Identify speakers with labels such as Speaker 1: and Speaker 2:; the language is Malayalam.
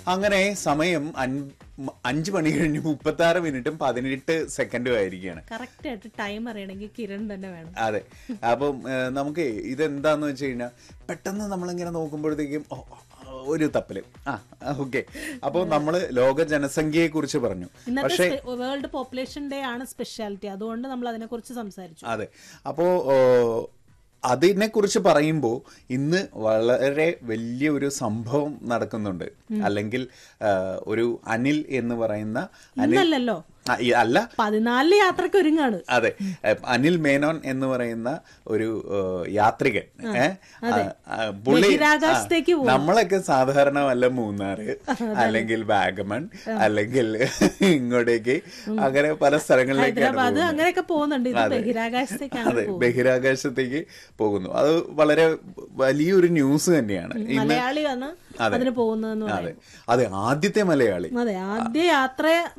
Speaker 1: അങ്ങനെ സമയം അൻ- അഞ്ച് മണി കഴിഞ്ഞ് മുപ്പത്തി ആറ് മിനിറ്റും പതിനെട്ട് സെക്കൻഡും ആയിരിക്കുകയാണ്
Speaker 2: കറക്റ്റ് ആയിട്ട് ടൈം അറിയണമെങ്കിൽ കിരൺ തന്നെ വേണം
Speaker 1: അതെ അപ്പം ഏഹ്, നമുക്ക് ഇതെന്താന്ന് വെച്ച് കഴിഞ്ഞാൽ പെട്ടെന്ന് നമ്മളിങ്ങനെ നോക്കുമ്പോഴത്തേക്കും ഓ, ഓ, ഒരു തപ്പല് ആ ഓക്കെ അപ്പോൾ നമ്മൾ ലോക ജനസംഖ്യയെ കുറിച്ച് പറഞ്ഞു
Speaker 2: ഇന്നത്തെ വേൾഡ് പോപ്പുലേഷൻ ഡേ ആണ് സ്പെഷ്യാലിറ്റി അതുകൊണ്ട് നമ്മൾ അതിനെ കുറിച്ച് സംസാരിച്ചു
Speaker 1: അതെ അപ്പോ ഓ, അതിനെ കുറിച്ച് പറയുമ്പോൾ ഇന്ന് വളരെ വലിയ ഒരു സംഭവം നടക്കുന്നുണ്ട് അല്ലെങ്കിൽ ആ, ഒരു അനിൽ എന്ന് പറയുന്ന അനിൽ
Speaker 2: ഇന്നല്ലല്ലോ
Speaker 1: ആ, ഈ- അല്ല
Speaker 2: പതിനാലിന് യാത്രക്ക് ഒരുങ്ങാണ്
Speaker 1: അതെ ഏ, അനിൽ മേനോൻ എന്ന് പറയുന്ന ഒരു ഏ, യാത്രികൻ ഏ, ആ, ആ, പുള്ളി
Speaker 2: ബഹിരാകാശത്തേക്ക്
Speaker 1: ആ, നമ്മളൊക്കെ സാധാരണ വല്ല മൂന്നാറ് അല്ലെങ്കിൽ വാഗമൺ അല്ലെങ്കിൽ ഇങ്ങോട്ടേക്ക് അങ്ങനെ പല സ്ഥലങ്ങളിലേക്കാണ്
Speaker 2: ഹൈദരാബാദ് അങ്ങനെയൊക്കെ പോകുന്നുണ്ട് ഇത് ബഹിരാകാശത്തേക്കാണ്
Speaker 1: അതെ ബഹിരാകാശത്തേക്ക് പോകുന്നു അത് വളരെ വലിയൊരു ന്യൂസ് തന്നെയാണ് ഇന്ന്
Speaker 2: മലയാളിയാണ് അതിന് പോകുന്നതെന്ന്
Speaker 1: അതെ അതെ ആദ്യത്തെ മലയാളി
Speaker 2: അതെ ആദ്യ യാത്ര